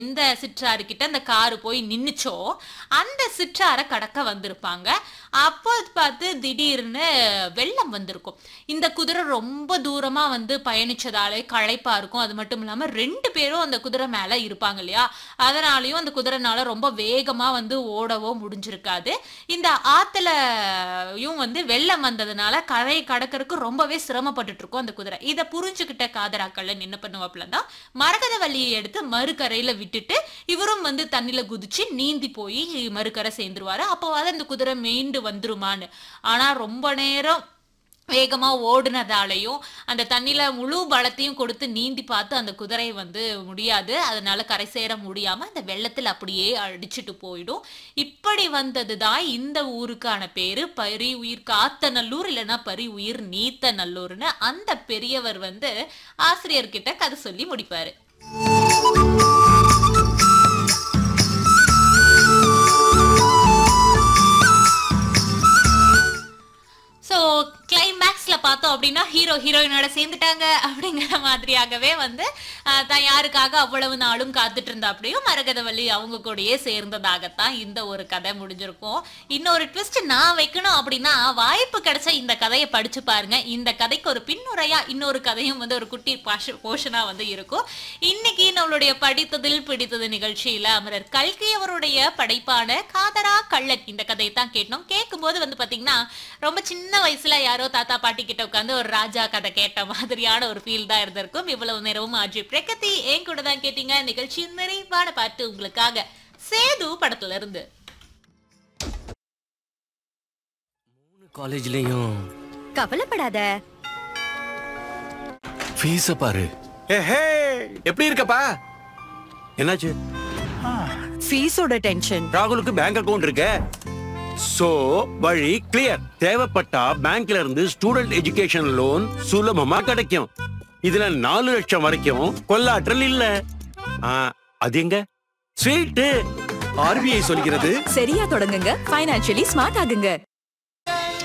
எந்த சிற்றாறு கிட்ட அந்த காரு போய் நின்னுச்சோ அந்த சிற்றாரை கடக்க வந்திருப்பாங்க அப்போ பார்த்து திடீர்னு வெள்ளம் வந்திருக்கும் இந்த குதிரை ரொம்ப தூரமா வந்து பயணிச்சதாலே களைப்பா இருக்கும் அது மட்டும் இல்லாம ரெண்டு பேரும் அந்த குதிரை மேல இருப்பாங்க இல்லையா அதனாலயும் அந்த குதிரைனால ரொம்ப வேகமா வந்து ஓடவோ முடிஞ்சிருக்காது இந்த ஆத்துலயும் வந்து வெள்ளம் வந்ததுனால கரை கடக்கறதுக்கு ரொம்பவே சிரமப்பட்டுட்டு இருக்கும் அந்த குதிரை இதை புரிஞ்சுக்கிட்ட காதராக்கள்ல என்ன பண்ணுவாப்புலன்னா மரகத வள்ளியை எடுத்து மறுகரையில விட்டுட்டு இவரும் வந்து தண்ணில குதிச்சு நீந்தி போய் மறுகரை சேர்ந்துருவாரு அப்போவாது அந்த குதிரை மீண்டு வந்துருமான்னு ஆனா ரொம்ப நேரம் வேகமா ஓடுனதாலையும் அந்த தண்ணியில முழு பலத்தையும் கொடுத்து நீந்தி பார்த்து அந்த குதிரை வந்து முடியாது அதனால கரை சேர முடியாம அந்த வெள்ளத்துல அப்படியே அடிச்சிட்டு போயிடும் இப்படி வந்ததுதான் இந்த ஊருக்கான பேரு பரி உயிர் காத்த நல்லூர் இல்லைன்னா பரி உயிர் நீத்த நல்லூர்னு அந்த பெரியவர் வந்து ஆசிரியர்கிட்ட கதை சொல்லி முடிப்பாரு ஸோ கிளைமேக்ஸ்ல பார்த்தோம் அப்படின்னா ஹீரோ ஹீரோயினோட சேர்ந்துட்டாங்க அப்படிங்கிற மாதிரியாகவே வந்து ஆஹ், தான் யாருக்காக அவ்வளவு நாளும் காத்துட்டு இருந்தா அப்படியும் மரகதவள்ளி அவங்க கூடயே சேர்ந்ததாகத்தான் இந்த ஒரு கதை முடிஞ்சிருக்கும் இன்னொரு ட்விஸ்ட் நான் வைக்கணும் அப்படின்னா வாய்ப்பு கிடைச்ச இந்த கதையை படிச்சு பாருங்க இந்த கதைக்கு ஒரு பின்னுரையா இன்னொரு கதையும் வந்து ஒரு குட்டி போர்ஷனா வந்து இருக்கும் இன்னைக்கு நம்மளுடைய படித்ததில் பிடித்தது நிகழ்ச்சியில அமரர் கல்கி அவருடைய படைப்பான காதரா கள்ளன் இந்த கதையை தான் கேட்டோம் கேட்கும்போது வந்து பாத்தீங்கன்னா ரொம்ப சின்ன வயசுல யாரோ தாத்தா பாட்டி கிட்ட உட்காந்து ஒரு ராஜா கதை கேட்ட மாதிரியான ஒரு ஃபீல் தான் இருந்திருக்கும் இவ்வளவு நேரமும் ஆஜி பிரகதி என் கூட தான் கேட்டீங்க நிகழ்ச்சி நிறைவான பாட்டு உங்களுக்காக சேது படத்துல இருந்து காலேஜ்லயும் கவலைப்படாத ஃபீஸ பாரு ஏஹே எப்படி இருக்கப்பா என்னாச்சு ஃபீஸோட டென்ஷன் ராகுலுக்கு பேங்க் அக்கவுண்ட் இருக்க சோ வழி கிளியர் தேவைப்பட்டா பேங்க்ல இருந்து ஸ்டூடெண்ட் எஜுகேஷன் லோன் சுலபமா கிடைக்கும் இதுல நாலு லட்சம் வரைக்கும் கொள்ளாற்றல் இல்ல ஆ, அது எங்க ஸ்வீட்டு ஆர்பிஐ சொல்கிறது சரியா தொடங்குங்க ஃபைனான்சியலி ஸ்மார்ட் ஆகுங்க